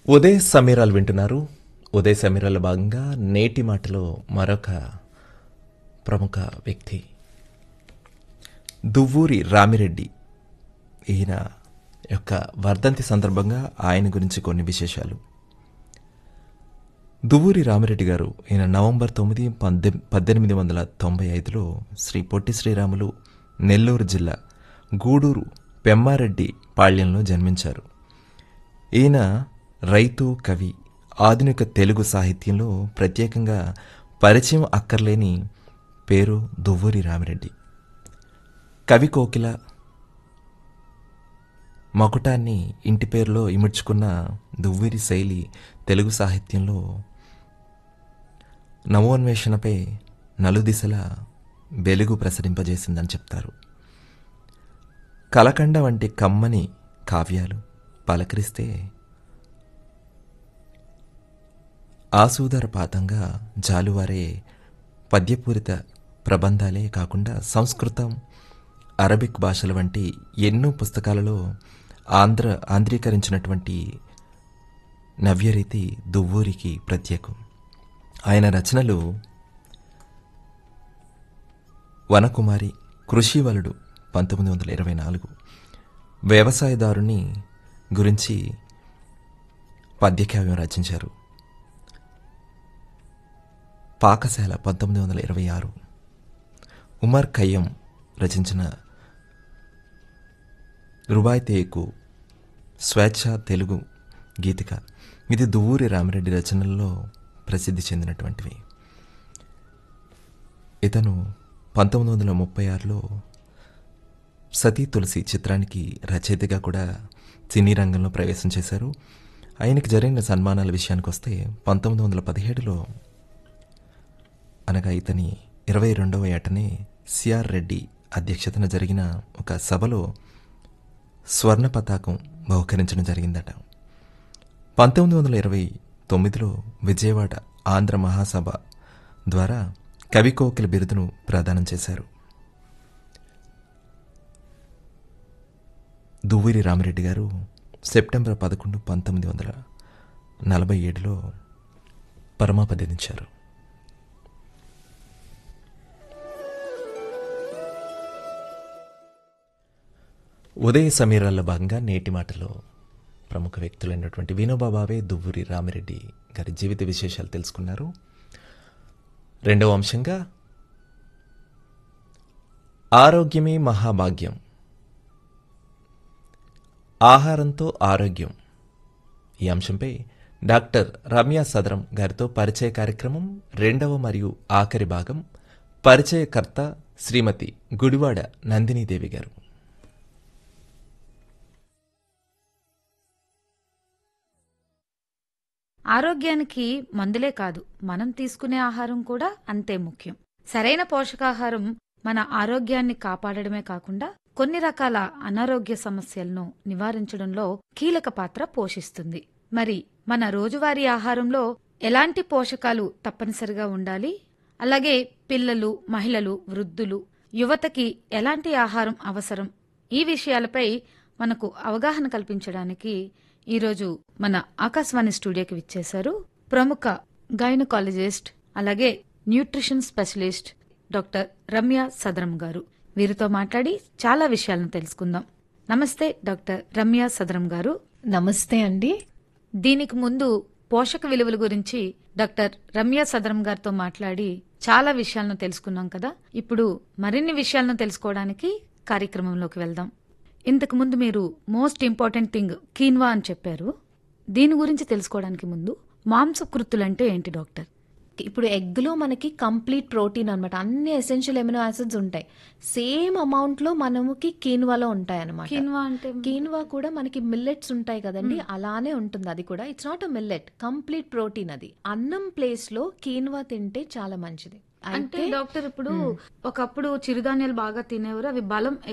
ఉదయ్ సమీరాలు వింటున్నారు ఉదయ్ సమీరాల భాగంగా నేటి మాటలో మరొక ప్రముఖ వ్యక్తి దువ్వూరి రామిరెడ్డి ఈయన యొక్క వర్ధంతి సందర్భంగా ఆయన గురించి కొన్ని విశేషాలు దువ్వూరి రామిరెడ్డి గారు ఈయన నవంబర్ తొమ్మిది పందె పద్దెనిమిది వందల తొంభై ఐదులో శ్రీ పొట్టి శ్రీరాములు నెల్లూరు జిల్లా గూడూరు పెమ్మారెడ్డి పాళ్యంలో జన్మించారు ఈయన రైతు కవి ఆధునిక తెలుగు సాహిత్యంలో ప్రత్యేకంగా పరిచయం అక్కర్లేని పేరు దువ్వూరి రామిరెడ్డి కవి కోకిల మకుటాన్ని ఇంటి పేరులో ఇముడ్చుకున్న దువ్వూరి శైలి తెలుగు సాహిత్యంలో నవోన్వేషణపై నలుదిశల వెలుగు ప్రసరింపజేసిందని చెప్తారు కలకండ వంటి కమ్మని కావ్యాలు పలకరిస్తే ఆసూదరపాతంగా జాలువారే పద్యపూరిత ప్రబంధాలే కాకుండా సంస్కృతం అరబిక్ భాషల వంటి ఎన్నో పుస్తకాలలో ఆంధ్ర ఆంధ్రీకరించినటువంటి నవ్యరీతి దువ్వూరికి ప్రత్యేకం ఆయన రచనలు వనకుమారి కృషివలుడు పంతొమ్మిది వందల ఇరవై నాలుగు వ్యవసాయదారుని గురించి పద్యకావ్యం రచించారు పాకశాల పంతొమ్మిది వందల ఇరవై ఆరు ఉమర్ ఖయ్యం రచించిన రుబాయితేకు స్వేచ్ఛ తెలుగు గీతిక ఇది దువ్వూరి రామిరెడ్డి రచనల్లో ప్రసిద్ధి చెందినటువంటివి ఇతను పంతొమ్మిది వందల ముప్పై ఆరులో సతీ తులసి చిత్రానికి రచయితగా కూడా సినీ రంగంలో ప్రవేశం చేశారు ఆయనకి జరిగిన సన్మానాల విషయానికి వస్తే పంతొమ్మిది వందల పదిహేడులో అనగా ఇతని ఇరవై రెండవ ఏటనే సిఆర్ రెడ్డి అధ్యక్షతన జరిగిన ఒక సభలో స్వర్ణ పతాకం బహుకరించడం జరిగిందట పంతొమ్మిది వందల ఇరవై తొమ్మిదిలో విజయవాడ ఆంధ్ర మహాసభ ద్వారా కవి కోకిల బిరుదును ప్రదానం చేశారు దువ్విరి రామిరెడ్డి గారు సెప్టెంబర్ పదకొండు పంతొమ్మిది వందల నలభై ఏడులో పరమాపదించారు ఉదయ సమీరాల్లో భాగంగా నేటి మాటలో ప్రముఖ వ్యక్తులైనటువంటి వినోబా భావే దువ్వూరి రామిరెడ్డి గారి జీవిత విశేషాలు తెలుసుకున్నారు రెండవ అంశంగా ఆరోగ్యమే మహాభాగ్యం ఆహారంతో ఆరోగ్యం ఈ అంశంపై డాక్టర్ రమ్య సదరం గారితో పరిచయ కార్యక్రమం రెండవ మరియు ఆఖరి భాగం పరిచయకర్త శ్రీమతి గుడివాడ నందినీదేవి గారు ఆరోగ్యానికి మందులే కాదు మనం తీసుకునే ఆహారం కూడా అంతే ముఖ్యం సరైన పోషకాహారం మన ఆరోగ్యాన్ని కాపాడడమే కాకుండా కొన్ని రకాల అనారోగ్య సమస్యలను నివారించడంలో కీలక పాత్ర పోషిస్తుంది మరి మన రోజువారీ ఆహారంలో ఎలాంటి పోషకాలు తప్పనిసరిగా ఉండాలి అలాగే పిల్లలు మహిళలు వృద్ధులు యువతకి ఎలాంటి ఆహారం అవసరం ఈ విషయాలపై మనకు అవగాహన కల్పించడానికి ఈరోజు మన ఆకాశవాణి స్టూడియోకి విచ్చేశారు ప్రముఖ గైనకాలజిస్ట్ అలాగే nutrition specialist doctor Ramya Sadaram గారు వీరితో మాట్లాడి చాలా విషయాలను తెలుసుకుందాం నమస్తే డాక్టర్ రమ్య సదరం గారు నమస్తే అండి దీనికి ముందు పోషక విలువల గురించి డాక్టర్ రమ్య సదరం గారితో మాట్లాడి చాలా విషయాలను తెలుసుకున్నాం కదా ఇప్పుడు మరిన్ని విషయాలను తెలుసుకోవడానికి కార్యక్రమంలోకి వెళ్దాం ఇంతకు ముందు మీరు మోస్ట్ ఇంపార్టెంట్ థింగ్ కీన్వా అని చెప్పారు దీని గురించి తెలుసుకోవడానికి ముందు మాంసకృత్తులంటే ఏంటి డాక్టర్ ఇప్పుడు ఎగ్లో మనకి కంప్లీట్ ప్రోటీన్ అన్నమాట అన్ని ఎసెన్షియల్ ఎమినో యాసిడ్స్ ఉంటాయి సేమ్ అమౌంట్ లో మనకి కీన్వాలో ఉంటాయి అనమాట కీన్వా అంటే కీన్వా కూడా మనకి మిల్లెట్స్ ఉంటాయి కదండి అలానే ఉంటుంది అది కూడా it's not a millet complete protein అది అన్నం ప్లేస్ లో కీన్వా తింటే చాలా మంచిది అంటే డాక్టర్ ఇప్పుడు ఒకప్పుడు చిరుధాన్యాలు బాగా తినేవారు అవి బలం